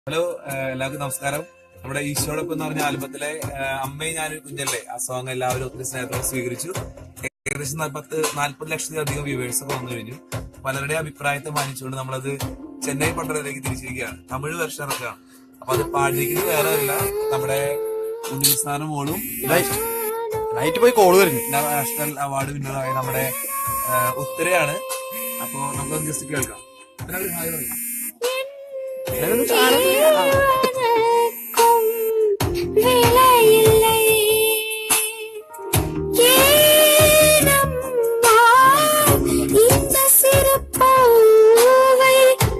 hello ഏഹ് എല്ലാവർക്കും നമസ്കാരം നമ്മുടെ ഈശോടൊപ്പം എന്ന് പറഞ്ഞ ആൽബത്തിലെ ഏഹ് അമ്മയും ഞാനും കുഞ്ഞല്ലേ ആ സോങ് എല്ലാവരും ഒത്തിരി സ്നേഹത്തോടെ സ്വീകരിച്ചു ഏകദേശം ന- പത്ത് നാൽപ്പത് ലക്ഷത്തിലധികം വ്യൂവേഴ്സ് ഒക്കെ വന്നു കഴിഞ്ഞു പലരുടെ അഭിപ്രായത്തെ മാനിച്ചുകൊണ്ട് നമ്മളത് ചെന്നൈ പണ്ടരയിലേക്ക് തിരിച്ചിരിക്കുകയാണ് തമിഴ് വെർഷൻ ഇറക്കുകയാണ് അപ്പൊ അത് പാടിയിരിക്കുന്നത് വേറെ അല്ല നമ്മുടെ ഉണ്ണിസ്ഥാനം മോളും നൈറ്റ് പോയി കോള് വരുന്നു നാഷണൽ അവാർഡ് വിന്നറായ നമ്മുടെ ഏഹ് ഉത്തരയാണ് അപ്പൊ നമുക്ക് ജസ്റ്റ് കേൾക്കാം ഉത്തര ഒരു ഹായ് പറയും விலையில்லை ஏனம்மா இந்த சிறு பூவை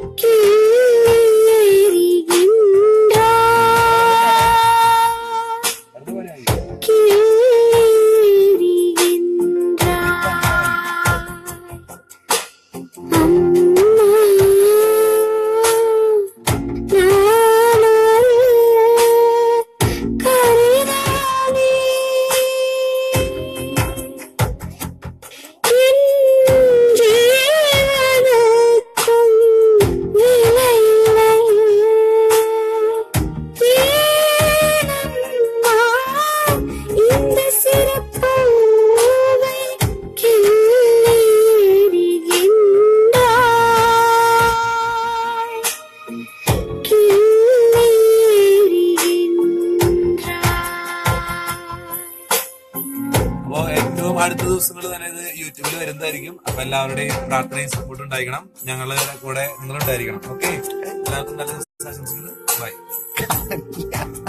கீறிகின்றாய் கீறிகின்றாய் இந்த சிறப்பூவை கீறிகின்றாய் കീറികിൻറായ് അപ്പോ ഏറ്റവും അടുത്ത ദിവസങ്ങൾ തന്നെ ഇത് യൂട്യൂബിൽ വരുന്നതായിരിക്കും അപ്പൊ എല്ലാവരുടെയും പ്രാർത്ഥനയും സപ്പോർട്ടും ഉണ്ടായിരിക്കണം ഞങ്ങളുടെ കൂടെ നിങ്ങളുണ്ടായിരിക്കണം ഓക്കെ എല്ലാവർക്കും നല്ല ദിവസം ആശംസിക്കുന്നു ബൈ